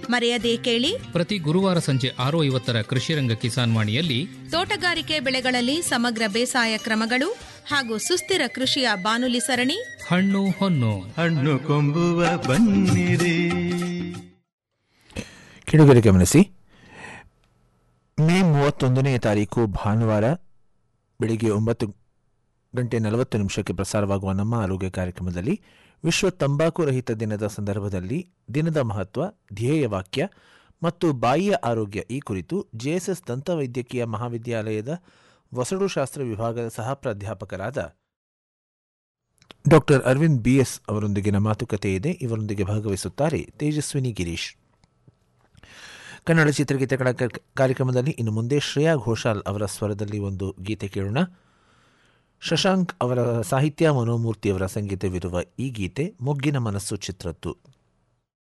ಮರೆಯದೇ ಕೇಳಿ ಪ್ರತಿ ಗುರುವಾರ ಸಂಜೆ ಆರು ಐವತ್ತರ ಕೃಷಿರಂಗ ಕಿಸಾನ್ ವಾಣಿಯಲ್ಲಿ ತೋಟಗಾರಿಕೆ ಬೆಳೆಗಳಲ್ಲಿ ಸಮಗ್ರ ಬೇಸಾಯ ಕ್ರಮಗಳು ಹಾಗೂ ಸುಸ್ಥಿರ ಕೃಷಿಯ ಬಾನುಲಿ ಸರಣಿ ಹಣ್ಣು ಹೊನ್ನು ಹಣ್ಣು ಕೊಂಬುವ ಬನ್ನಿರಿ ಕಿಡುಗರೆ ಗಮನಿಸಿ ಮೇ ಮೂವತ್ತೊಂದನೇ ತಾರೀಕು ಭಾನುವಾರ ಬೆಳಿಗ್ಗೆ ಒಂಬತ್ತು ಗಂಟೆ ನಲವತ್ತು ನಿಮಿಷಕ್ಕೆ ಪ್ರಸಾರವಾಗುವ ನಮ್ಮ ಆರೋಗ್ಯ ಕಾರ್ಯಕ್ರಮದಲ್ಲಿ ವಿಶ್ವ ತಂಬಾಕು ರಹಿತ ದಿನದ ಸಂದರ್ಭದಲ್ಲಿ ದಿನದ ಮಹತ್ವ ಧ್ಯೇಯ ವಾಕ್ಯ ಮತ್ತು ಬಾಯಿಯ ಆರೋಗ್ಯ ಈ ಕುರಿತು ಜೆಎಸ್ಎಸ್ ದಂತವೈದ್ಯಕೀಯ ಮಹಾವಿದ್ಯಾಲಯದ ವಸಡುಶಾಸ್ತ್ರ ವಿಭಾಗದ ಸಹ ಪ್ರಾಧ್ಯಾಪಕರಾದ ಡಾಕ್ಟರ್ ಅರವಿಂದ್ ಬಿಎಸ್ ಅವರೊಂದಿಗಿನ ಮಾತುಕತೆ ಇದೆ ಇವರೊಂದಿಗೆ ಭಾಗವಹಿಸುತ್ತಾರೆ ತೇಜಸ್ವಿನಿ ಗಿರೀಶ್ ಕನ್ನಡ ಚಿತ್ರಗೀತೆಗಳ ಕ- ಕಾರ್ಯಕ್ರಮದಲ್ಲಿ ಇನ್ನು ಮುಂದೆ ಶ್ರೇಯಾ ಘೋಷಾಲ್ ಅವರ ಸ್ವರದಲ್ಲಿ ಒಂದು ಗೀತೆ ಕೇಳೋಣ ಶಶಾಂಕ್ ಅವರ ಸಾಹಿತ್ಯ ಮನೋಮೂರ್ತಿಯವರ ಸಂಗೀತವಿರುವ ಈ ಗೀತೆ ಮೊಗ್ಗಿನ ಮನಸ್ಸು ಚಿತ್ರದ್ದು